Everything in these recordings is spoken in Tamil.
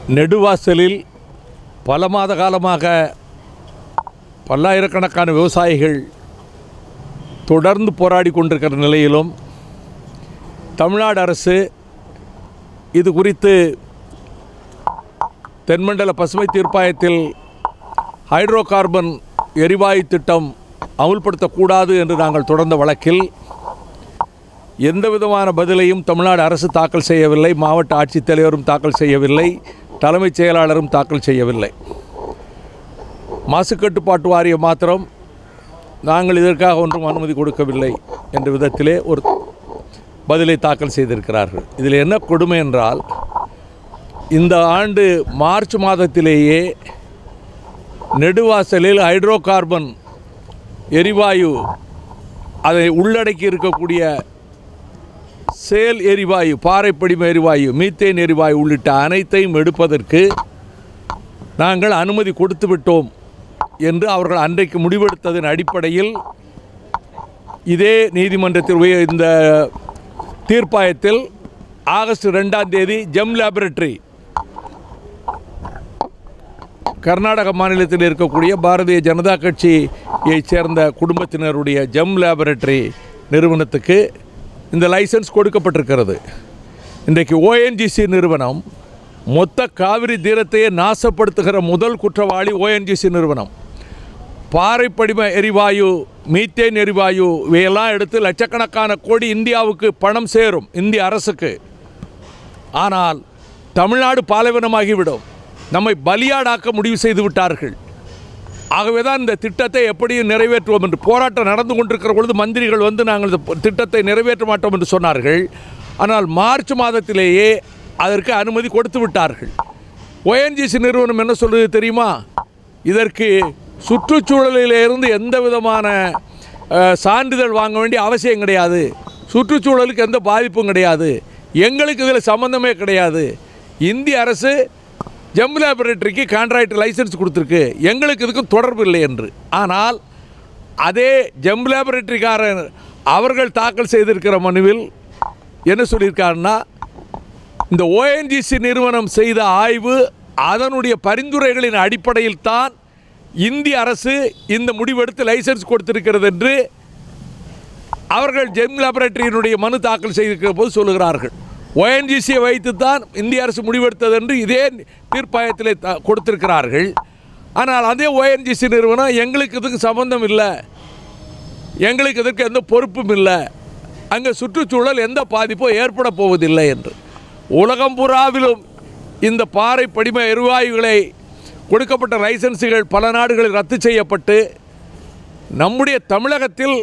நெடுவாசலில் பல மாத காலமாக பல்லாயிரக்கணக்கான விவசாயிகள் தொடர்ந்து போராடி கொண்டிருக்கிற நிலையிலும் தமிழ்நாடு அரசு இது குறித்து தென்மண்டல பசுமை தீர்ப்பாயத்தில் ஹைட்ரோ கார்பன் எரிவாயு திட்டம் அமுல்படுத்தக்கூடாது என்று நாங்கள் தொடர்ந்த வழக்கில் எந்த விதமான பதிலையும் தமிழ்நாடு அரசு தாக்கல் செய்யவில்லை மாவட்ட ஆட்சித்தலைவரும் தாக்கல் செய்யவில்லை தலைமைச் செயலாளரும் தாக்கல் செய்யவில்லை மாசு கட்டுப்பாட்டு வாரியம் மாத்திரம் நாங்கள் இதற்காக ஒன்றும் அனுமதி கொடுக்கவில்லை என்ற விதத்திலே ஒரு பதிலை தாக்கல் செய்திருக்கிறார்கள் இதில் என்ன கொடுமை என்றால் இந்த ஆண்டு மார்ச் மாதத்திலேயே நெடுவாசலில் ஹைட்ரோ கார்பன் எரிவாயு அதை உள்ளடக்கி இருக்கக்கூடிய சேல் எரிவாயு பாறைப்படிம எரிவாயு மீத்தேன் எரிவாயு உள்ளிட்ட அனைத்தையும் எடுப்பதற்கு நாங்கள் அனுமதி கொடுத்து விட்டோம் என்று அவர்கள் அன்றைக்கு முடிவெடுத்ததன் அடிப்படையில் இதே நீதிமன்றத்தில் உய- இந்த தீர்ப்பாயத்தில் ஆகஸ்ட் ரெண்டாம் தேதி ஜெம் லேபரட்டரி கர்நாடக மாநிலத்தில் இருக்கக்கூடிய பாரதிய ஜனதா கட்சியைச் சேர்ந்த குடும்பத்தினருடைய ஜெம் லேபரட்டரி நிறுவனத்துக்கு இந்த லைசன்ஸ் கொடுக்கப்பட்டிருக்கிறது இன்றைக்கு ஓஎன்ஜிசி நிறுவனம் மொத்த காவிரி தீரத்தையே நாசப்படுத்துகிற முதல் குற்றவாளி ஓஎன்ஜிசி நிறுவனம் பாறை படிம எரிவாயு மீத்தேன் எரிவாயு இவையெல்லாம் எடுத்து லட்சக்கணக்கான கோடி இந்தியாவுக்கு பணம் சேரும் இந்திய அரசுக்கு ஆனால் தமிழ்நாடு பாலைவனமாகிவிடும் நம்மை பலியாடாக்க முடிவு செய்து விட்டார்கள் ஆகவே தான் இந்த திட்டத்தை எப்படியும் நிறைவேற்றுவோம் என்று போராட்டம் நடந்து கொண்டிருக்கிற பொழுது மந்திரிகள் வந்து நாங்கள் இந்த திட்டத்தை நிறைவேற்ற மாட்டோம் என்று சொன்னார்கள் ஆனால் மார்ச் மாதத்திலேயே அதற்கு அனுமதி கொடுத்து விட்டார்கள் ஓஎன்ஜிசி நிறுவனம் என்ன சொல்றது தெரியுமா இதற்கு சுற்றுச்சூழலிலிருந்து எந்த விதமான அஹ், சான்றிதழ் வாங்க வேண்டிய அவசியம் கிடையாது சுற்றுச்சூழலுக்கு எந்த பாதிப்பும் கிடையாது எங்களுக்கு இதில் சம்மந்தமே கிடையாது இந்திய அரசு ஜம்மு லேபரேட்டரிக்கு கான்ட்ராக்ட் லைசன்ஸ் கொடுத்துருக்கு எங்களுக்கு இதுக்கும் தொடர்பு இல்லை என்று ஆனால் அதே ஜம்மு லேபரேட்டரிக்காரர் அவர்கள் தாக்கல் செய்திருக்கிற மனுவில் என்ன சொல்லியிருக்காருன்னா இந்த ஓஎன்ஜிசி நிறுவனம் செய்த ஆய்வு அதனுடைய பரிந்துரைகளின் அடிப்படையில் தான் இந்திய அரசு இந்த முடிவெடுத்து லைசன்ஸ் கொடுத்திருக்கிறது என்று அவர்கள் ஜெம் லேபரேட்டரியினுடைய மனு தாக்கல் செய்திருக்கிற போது சொல்லுகிறார்கள் ஓஎன்ஜிசியை வைத்துத்தான் இந்திய அரசு முடிவெடுத்தது என்று இதே தீர்ப்பாயத்தில் த- கொடுத்திருக்கிறார்கள் ஆனால் அதே ஓஎன்ஜிசி நிறுவனம் எங்களுக்கு இதுக்கு சம்பந்தம் இல்லை எங்களுக்கு இதற்கு எந்த பொறுப்பும் இல்லை அங்கே சுற்றுச்சூழல் எந்த பாதிப்பும் ஏற்பட போவதில்லை என்று உலகம் புறாவிலும் இந்த பாறை படிம எரிவாயுகளை கொடுக்கப்பட்ட லைசன்ஸுகள் பல நாடுகளில் ரத்து செய்யப்பட்டு நம்முடைய தமிழகத்தில்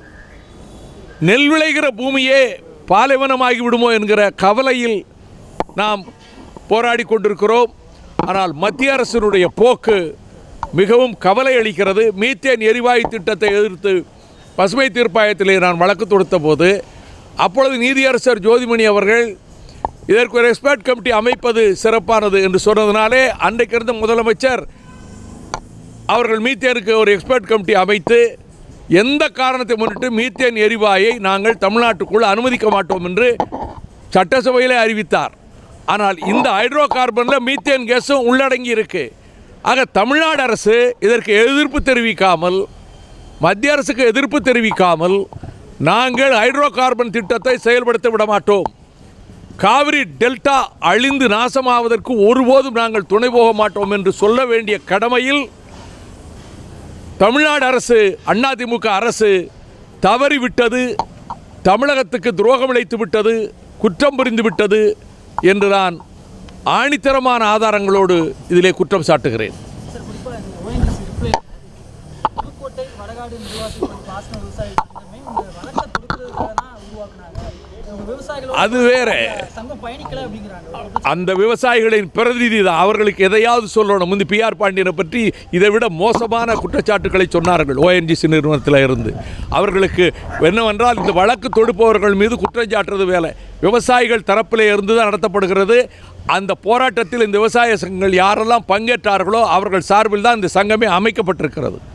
நெல் விளைகிற பூமியே பாலைவனமாகி விடுமோ என்கிற கவலையில் நாம் போராடி கொண்டிருக்கிறோம் ஆனால் மத்திய அரசினுடைய போக்கு மிகவும் கவலை அளிக்கிறது மீத்தேன் எரிவாயு திட்டத்தை எதிர்த்து பசுமை தீர்ப்பாயத்திலே நான் வழக்கு தொடுத்த போது அப்பொழுது நீதியரசர் ஜோதிமணி அவர்கள் இதற்கு ஒரு எக்ஸ்பர்ட் கமிட்டி அமைப்பது சிறப்பானது என்று சொன்னதினாலே அன்றைக்கு இருந்த முதலமைச்சர் அவர்கள் மீத்தேனுக்கு ஒரு எக்ஸ்பர்ட் கமிட்டி அமைத்து எந்த காரணத்தை முன்னிட்டு மீத்தேன் எரிவாயை நாங்கள் தமிழ்நாட்டுக்குள் அனுமதிக்க மாட்டோம் என்று சட்டசபையிலே அறிவித்தார் ஆனால் இந்த ஹைட்ரோ கார்பனில் மீத்தேன் கேஸும் உள்ளடங்கி இருக்கு ஆக தமிழ்நாடு அரசு இதற்கு எதிர்ப்பு தெரிவிக்காமல் மத்திய அரசுக்கு எதிர்ப்பு தெரிவிக்காமல் நாங்கள் ஹைட்ரோ கார்பன் திட்டத்தை செயல்படுத்த விட மாட்டோம் காவிரி டெல்டா அழிந்து நாசமாவதற்கு ஒருபோதும் நாங்கள் துணை போக மாட்டோம் என்று சொல்ல வேண்டிய கடமையில் தமிழ்நாடு அரசு அதிமுக அரசு தவறிவிட்டது தமிழகத்துக்கு துரோகம் இழைத்து விட்டது குற்றம் புரிந்து விட்டது என்று நான் ஆணித்தரமான ஆதாரங்களோடு இதிலே குற்றம் சாட்டுகிறேன் சார் குறிப்பாக இந்த ஓஎன்ஜிசி ரிப்ளை புதுக்கோட்டை வடகாடு நிர்வாகத்தில் பாசன விவசாய சங்கமே இந்த வழக்கை கொடுக்கறதுக்காக தான் உருவாக்குனாங்க இவங்க விவசாயிகளோட அது வேற சங்கம் பயணிக்கல அப்படிங்கிறாங்க அந்த விவசாயிகளின் பிரதிநிதி தான் அவர்களுக்கு எதையாவது சொல்லணும் முந்தி பிஆர் பாண்டியனை பற்றி இதை விட மோசமான குற்றச்சாட்டுக்களை சொன்னார்கள் ஓஎன்ஜிசி நிறுவனத்தில் இருந்து அவர்களுக்கு என்னவென்றால் இந்த வழக்கு தொடுப்பவர்கள் மீது குற்றம் சாட்டுறது வேலை விவசாயிகள் தரப்பில் இருந்து தான் நடத்தப்படுகிறது அந்த போராட்டத்தில் இந்த விவசாய சங்கங்கள் யாரெல்லாம் பங்கேற்றார்களோ அவர்கள் சார்பில் தான் இந்த சங்கமே அமைக்கப்பட்டிருக்கிறது